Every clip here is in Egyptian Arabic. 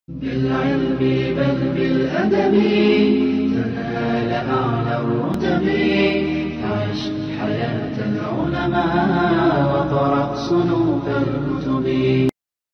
بالعلم بل بالأدب تنال أعلى الرتب عش حياة العلماء وقرأ صنوف الكتب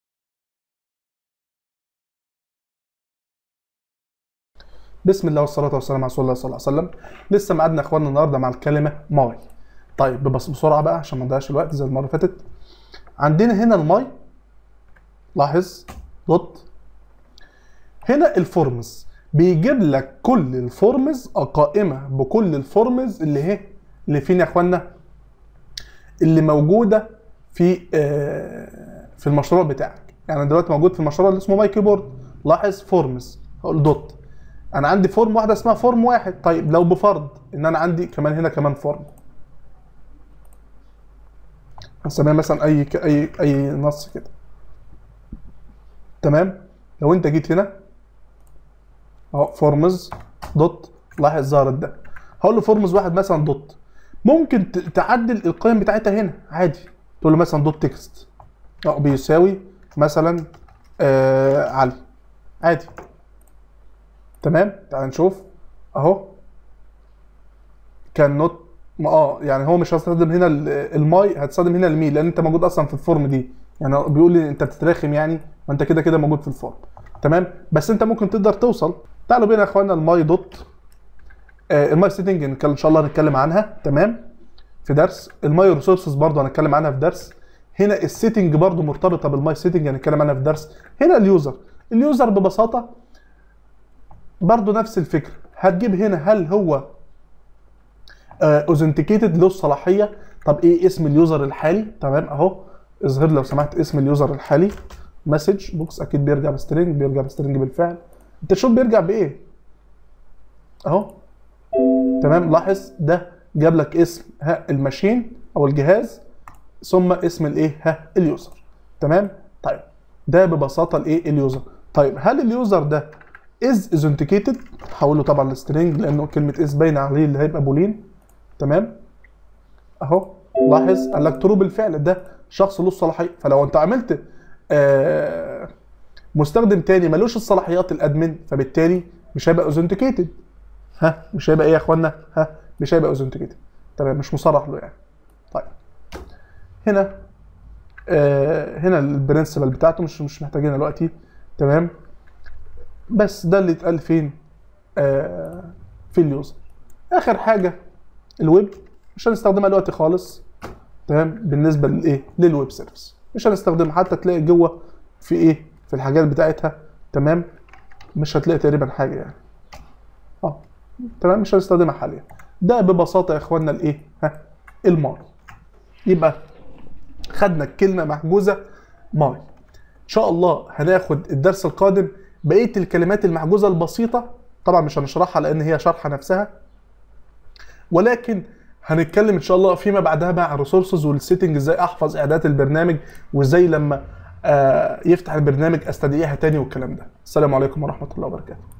بسم الله والصلاة والسلام على رسول الله صلى الله عليه وسلم لسه معادنا اخواننا النهارده مع الكلمة ماي طيب بس بسرعة بقى عشان ما نضيعش الوقت زي المرة اللي فاتت عندنا هنا الماي لاحظ دوت هنا الفورمز بيجيب لك كل الفورمز قائمة بكل الفورمز اللي هي اللي فين يا اخوانا اللي موجودة في آه، في المشروع بتاعك يعني أنا دلوقتي موجود في المشروع اللي اسمه ماي كيبورد لاحظ فورمز هقول دوت انا عندي فورم واحده اسمها فورم واحد طيب لو بفرض ان انا عندي كمان هنا كمان فورم هنسميها مثلا اي ك- اي اي نص كده تمام لو انت جيت هنا اهو فورمز دوت لاحظ ظهرت ده هقول له فورمز واحد مثلا دوت ممكن ت- تعدل القيم بتاعتها هنا عادي تقول له مثلا دوت تكست اه بيساوي مثلا آه علي عادي تمام تعال نشوف اهو كان نوت ما اه يعني هو مش هستخدم هنا ال- الماي هتستخدم هنا المي لان انت موجود اصلا في الفورم دي يعني هو بيقول لي انت بتتراخم يعني ما انت كده كده موجود في الفورم تمام بس انت ممكن تقدر توصل تعالوا بينا يا اخوانا الماي دوت آه الماي سيتنج ان شاء الله هنتكلم عنها تمام في درس الماي ريسورسز برضه هنتكلم عنها في درس هنا السيتنج برضه مرتبطه بالماي سيتنج هنتكلم عنها في درس هنا اليوزر اليوزر ببساطه برضه نفس الفكره هتجيب هنا هل هو اوثنتيكيتد له الصلاحيه طب ايه اسم اليوزر الحالي تمام اهو اظهر لو سمحت اسم اليوزر الحالي مسج بوكس اكيد بيرجع بسترنج بيرجع بسترنج بالفعل انت شوف بيرجع بايه اهو تمام لاحظ ده جاب لك اسم ها الماشين او الجهاز ثم اسم الايه ها اليوزر تمام طيب ده ببساطه الايه اليوزر طيب هل اليوزر ده از authenticated هقول له طبعا السترينج لانه كلمه از باينه عليه اللي هيبقى بولين تمام اهو لاحظ قال لك ترو بالفعل ده شخص له الصلاحيه فلو انت عملت آه مستخدم تاني ملوش الصلاحيات الادمن فبالتالي مش هيبقى authenticated ها مش هيبقى ايه يا اخوانا ها مش هيبقى authenticated تمام مش مصرح له يعني طيب هنا آه هنا البرنسبل بتاعته مش مش محتاجينها دلوقتي تمام بس ده اللي اتقال فين آه في اليوزر اخر حاجه الويب مش هنستخدمها دلوقتي خالص تمام بالنسبه للايه للويب سيرفيس مش هنستخدمها حتى تلاقي جوه في ايه في الحاجات بتاعتها تمام مش هتلاقي تقريبا حاجه يعني اه تمام مش هنستخدمها حاليا ده ببساطه يا اخوانا الايه ها الماي يبقى خدنا الكلمه محجوزه ماي ان شاء الله هناخد الدرس القادم بقيه الكلمات المحجوزه البسيطه طبعا مش هنشرحها لان هي شرحه نفسها ولكن هنتكلم ان شاء الله فيما بعدها بقى عن الريسورسز والسيتنج ازاي احفظ اعدادات البرنامج وازاي لما آه، يفتح البرنامج استدعيها تاني والكلام ده السلام عليكم ورحمه الله وبركاته